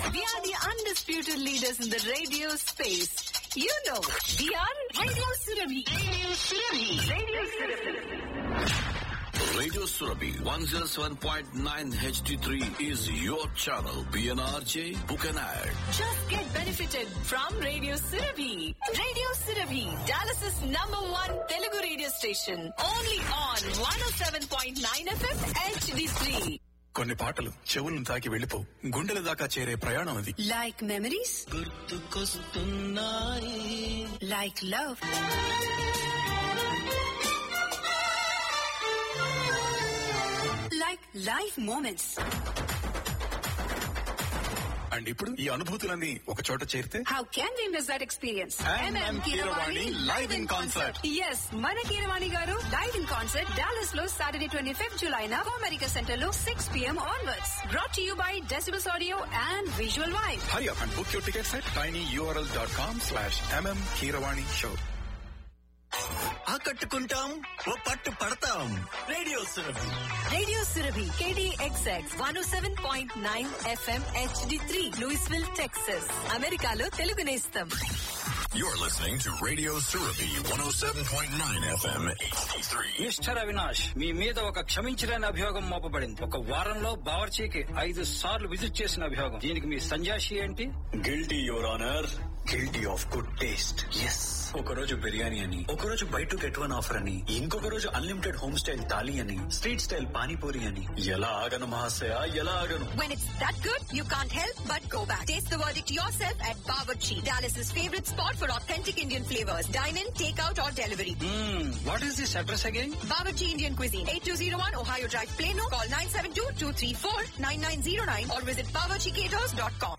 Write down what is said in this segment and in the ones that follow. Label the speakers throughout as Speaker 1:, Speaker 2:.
Speaker 1: We are the undisputed leaders in the radio space. You know, we are Radio Surabhi. Radio Surabhi. Radio Surabhi.
Speaker 2: Radio Surabhi 107.9 HD3 is your channel. PNRJ, book an ad.
Speaker 1: Just get benefited from Radio Surabhi. Radio Surabhi, Dallas's number one Telugu radio station. Only on 107.9 FM HD3.
Speaker 3: కొన్ని పాటలు చెవులను తాకి వెళ్ళిపో గుండెల దాకా చేరే ప్రయాణం అది
Speaker 1: Like memories? Like love? Like life moments.
Speaker 3: And ఇప్పుడు ఈ అనుభూతులన్నీ ఒక చోట చేరితే
Speaker 1: How can we miss that experience?
Speaker 3: MM Keeravani live in concert.
Speaker 1: Yes, మన కీరవాణి గారు లైవ్ ఇన్ కాన్సర్ట్ డాలస్ లో సాటర్డే ట్వంటీ ఫిఫ్త్ జులై నా అమెరికా సెంటర్ లో six PM onwards brought you by decibels audio and visual wife
Speaker 3: hurry up and book your tickets at tiny URL dot com slash MM Keeravani show
Speaker 4: ఆకట్టుకుంటాం ఓ పట్టు పడతాం radio Surabhi
Speaker 1: radio Surabhi KDXX one seven point nine FM HD three Lewisville Texas అమెరికాలో తెలుగు నేస్తం
Speaker 2: You're listening to Radio Surabhi 107.9 FM HD3.
Speaker 5: Mister Avinash మీ మీద ఒక క్షమించలేని అభియోగం మోపబడింది ఒక వారంలో బావర్చీకి ఐదు సార్లు విజిట్ చేసిన అభియోగం దీనికి మీ సంజాషి ఏంటి
Speaker 4: guilty your honour guilty of good taste yes ఒక రోజు బిర్యానీ అని ఒక రోజు buy two get one offer అని ఇంకొక రోజు అన్లిమిటెడ్ హోమ్ స్టైల్ థాలీ అని స్ట్రీట్ స్టైల్ పానీపూరి అని ఎలా ఆగను మహాశయ ఎలా ఆగను
Speaker 1: When it's that good, you can't help but go back. Taste the verdict yourself at Bawarchi, Dallas's favorite spot for authentic Indian flavors. Dine in, take out or delivery.
Speaker 5: What is this address again
Speaker 1: Bawarchi Indian Cuisine, 8201 Ohio Drive, Plano. Call 972-234-9909 or visit bawarchicaters.com.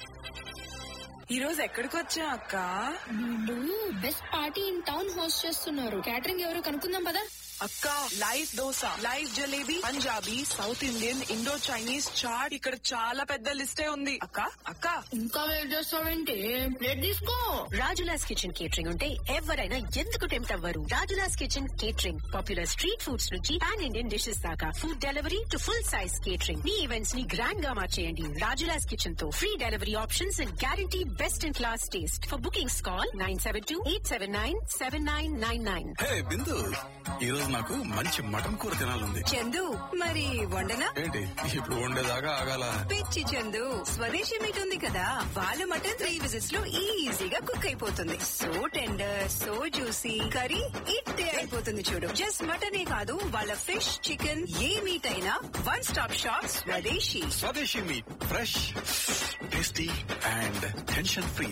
Speaker 6: ఈ రోజు ఎక్కడికి వచ్చా అక్క
Speaker 7: వీళ్ళు best party in town host చేస్తున్నారు catering ఎవరు కనుక్కుందాం పదా
Speaker 6: అక్క live dosa live jalebi Punjabi south Indian Indo Chinese chaat ఇక్కడ చాలా పెద్ద లిస్టే ఉంది అక్క అక్క
Speaker 7: ఇంకా వెయిట్ చేస్తావేంటి ప్లేట్ తీసుకో
Speaker 1: రాజులాస్ కిచెన్ కేటరింగ్ ఉంటే ఎవరైనా ఎందుకు టెంప్ట్ అవ్వరు Rajula's kitchen catering popular street foods నుంచి పాన్ ఇండియన్ డిషెస్ దాకా food delivery to full size catering మీ ఈవెంట్స్ ని గ్రాండ్ గా మార్చేయండి రాజులాస్ కిచెన్ తో free delivery options and guarantee best in class taste for bookings call nine seven two eight seven nine seven nine nine nine
Speaker 3: hey Bindu ఈ రోజు నాకు మంచి mutton కూర తినాలంది
Speaker 1: చందు మరి వండనా
Speaker 3: ఏంటి ఇప్పుడు వండేదాకా ఆగాల
Speaker 1: పిచ్చి చందు స్వదేశీ మీట్ ఉంది కదా వాళ్ళ మటన్ త్రీ విజిట్స్ లో ఈజీగా కుక్ అయిపోతుంది so tender so juicy curry ఇట్టే అయిపోతుంది చూడు జస్ట్ మటనే కాదు వాళ్ళ ఫిష్ చికెన్ ఏ మీట్ అయినా one stop shop Swadeshi
Speaker 3: Swadeshi meat fresh tasty and tension free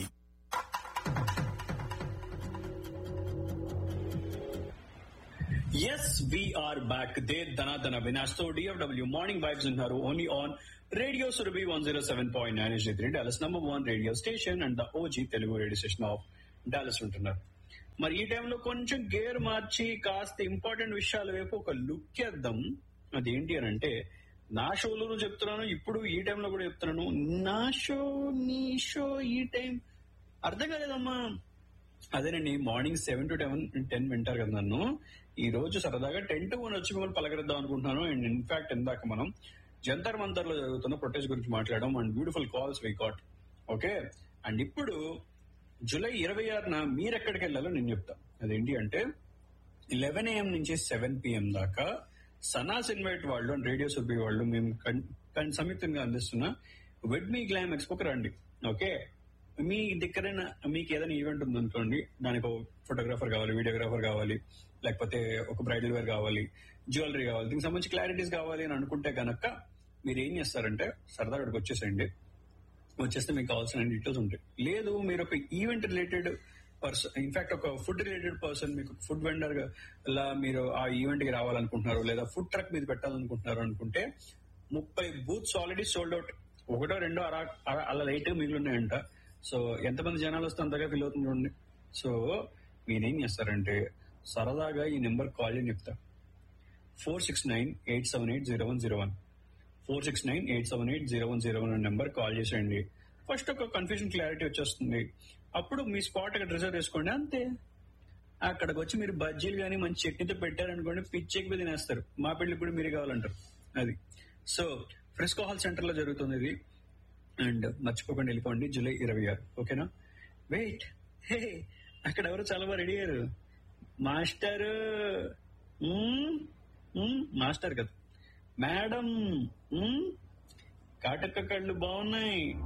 Speaker 8: yes we're back the ధనాధన వినాష్ తో డిఎఫ్డబ్ల్యూ మార్నింగ్ వైబ్స్ ఉన్నారు only on radio Surabhi one zero seven point nine S three Dallas number one radio station and the OG Telugu radio station of Dallas ఉంటున్నారు మరి ఈ టైంలో కొంచెం gear మార్చి కాస్త important విషయాల వైపు ఒక లుక్ వేద్దాం అదేంటి అని అంటే నా షోలోనూ చెప్తున్నాను ఇప్పుడు ఈ టైంలో కూడా చెప్తున్నాను నా షో నీ షో ఈ టైం అర్థం కాలేదమ్మా అదేనండి morning seven to ten ten వింటారు కదా నన్ను ఈ రోజు సరదాగా టెన్ టు వన్ వచ్చి మిమ్మల్ని పలకరిద్దాం అనుకుంటున్నాను అండ్ ఇన్ఫాక్ట్ ఇందాక మనం జంతర్ మంతర్ లో జరుగుతున్న ప్రొటెస్ట్ గురించి మాట్లాడడం and beautiful calls we got okay and ఇప్పుడు జూలై ఇరవై ఆరున మీరు ఎక్కడికి వెళ్ళాలో నేను చెప్తా అదేంటి అంటే లెవెన్ ఏఎం నుంచి సెవెన్ పిఎం దాకా సనాస్ ఇన్వైట్ వాళ్ళు అండ్ రేడియో సుబ్బి వాళ్ళు మేము కన్- కన్- సంయుక్తంగా అందిస్తున్న వెడ్ మీ గ్లామ్ ఎక్స్పోకి రండి ఓకే మీ దగ్గర మీకు ఏదైనా ఈవెంట్ ఉందనుకోండి దానికి ఒక ఫోటోగ్రాఫర్ కావాలి వీడియోగ్రాఫర్ కావాలి లేకపోతే ఒక బ్రైడల్ వేర్ కావాలి జ్యువెలరీ కావాలి దీనికి సంబంధించి క్లారిటీస్ కావాలి అని అనుకుంటే గనక మీరు ఏం చేస్తారంటే సరదాగా ఇక్కడికి వచ్చేసేయండి వచ్చేస్తే మీకు కావాల్సిన డీటెయిల్స్ ఉంటాయి లేదు మీరు ఒక ఈవెంట్ రిలేటెడ్ పర్సన్ ఇన్ఫాక్ట్ ఒక ఫుడ్ రిలేటెడ్ పర్సన్ మీకు ఫుడ్ వెండర్ లా మీరు ఆ ఈవెంట్ కి రావాలనుకుంటున్నారు లేదా ఫుడ్ ట్రక్ మీద పెట్టాలనుకుంటున్నారు అనుకుంటే ముప్పై బూత్స్ ఆల్రెడీ సోల్డ్ అవుట్ ఒకటో రెండో అలా అలా- అలా లైట్ మిగిలి ఉన్నాయంట సో ఎంతమంది జనాలు వస్తే అంతగా ఫీల్ అవుతుంది చూడండి సో మీరేం చేస్తారంటే సరదాగా ఈ నెంబర్ కాల్ చేయని చెప్తా four six nine eight seven eight zero one zero one four six nine eight seven eight zero one zero one number call చేసేయండి ఫస్ట్ ఒక కన్ఫ్యూజన్ క్లారిటీ వచ్చేస్తుంది అప్పుడు మీ స్పాట్ అక్కడ రిజర్వ్ చేసుకోండి అంతే అక్కడికి వచ్చి మీరు బజ్జీలు కానీ మంచి చట్నీతో పెట్టారనుకోండి పిచ్చెక్కి మీద తినేస్తారు మా పెళ్లికి కూడా మీరే కావాలంటారు అది సో ఫ్రెస్కో హాల్ సెంటర్ లో జరుగుతుంది ఇది అండ్ మర్చిపోకుండా వెళ్ళిపోండి జూలై ఇరవై ఆరు ఓకేనా వెయిట్ హే అక్కడ ఎవరు చాలా బాగా రెడీ అయ్యారు మాస్టర్ మాస్టర్ కదా మేడం మ్మ్? కాటక కళ్ళు బాగున్నాయి